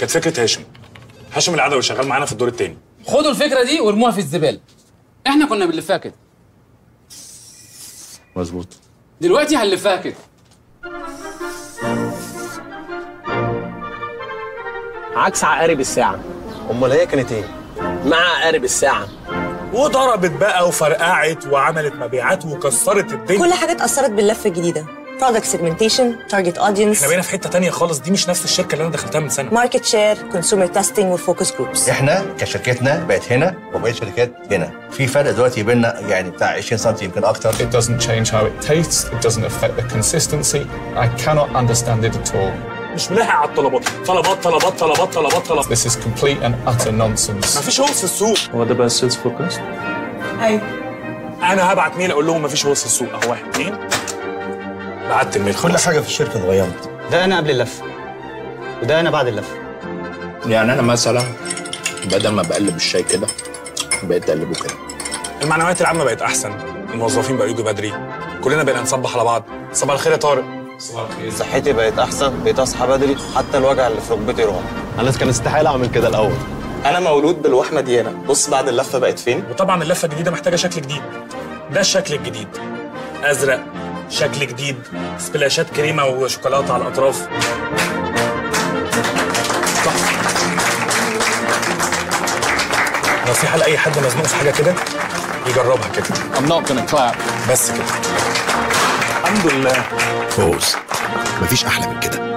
كانت فكره هاشم هاشم العدوي شغال معانا في الدور الثاني خدوا الفكره دي وارموها في الزباله احنا كنا بنلفها كده مظبوط دلوقتي هنلفها كده عكس عقارب الساعة امال هي كانت ايه؟ مع عقارب الساعة وضربت بقى وفرقعت وعملت مبيعات وكسرت الدنيا كل حاجه اتاثرت باللفه الجديده product segmentation target audience احنا بقينا في حته تانية خالص دي مش نفس الشركه اللي انا دخلتها من سنه market share consumer testing والفوكس جروبس احنا كشركتنا بقت هنا وبقيت شركات هنا في فرق دلوقتي بيننا يعني بتاع 20 سم يمكن اكتر It doesn't change how it tastes. It doesn't affect the consistency. I cannot understand it at all. مش ملاحق على الطلبات طلبات طلبات طلبات طلبات طلبات This is complete and utter nonsense. مفيش هوس في السوق هو ده بقى السيلز فوكس انا هبعت ميل اقول لهم مفيش هوس في السوق اهو واحد اتنين بعت الميل كل خلاص حاجه في الشركه اتغيرت ده انا قبل اللف وده انا بعد اللف يعني انا مثلا بدل ما بقلب الشاي كده بقيت اقلبه كده المعنويات العامه بقت احسن الموظفين بقوا يجوا بدري كلنا بقينا نصبح على بعض صباح الخير يا طارق صحتي بقت احسن بقيت اصحى بدري حتى الوجع اللي في ركبتي راح انا كان استحاله اعمل كده الاول انا مولود بالوحمه ديانا بص بعد اللفه بقت فين وطبعا اللفه الجديده محتاجه شكل جديد ده الشكل الجديد ازرق شكل جديد سبلاشات كريمه وشوكولاته على الاطراف نصيحه لاي حد مزنوق في حاجه كده يجربها كده I'm not gonna clap بس كده الحمد لله فوز مفيش احلى من كده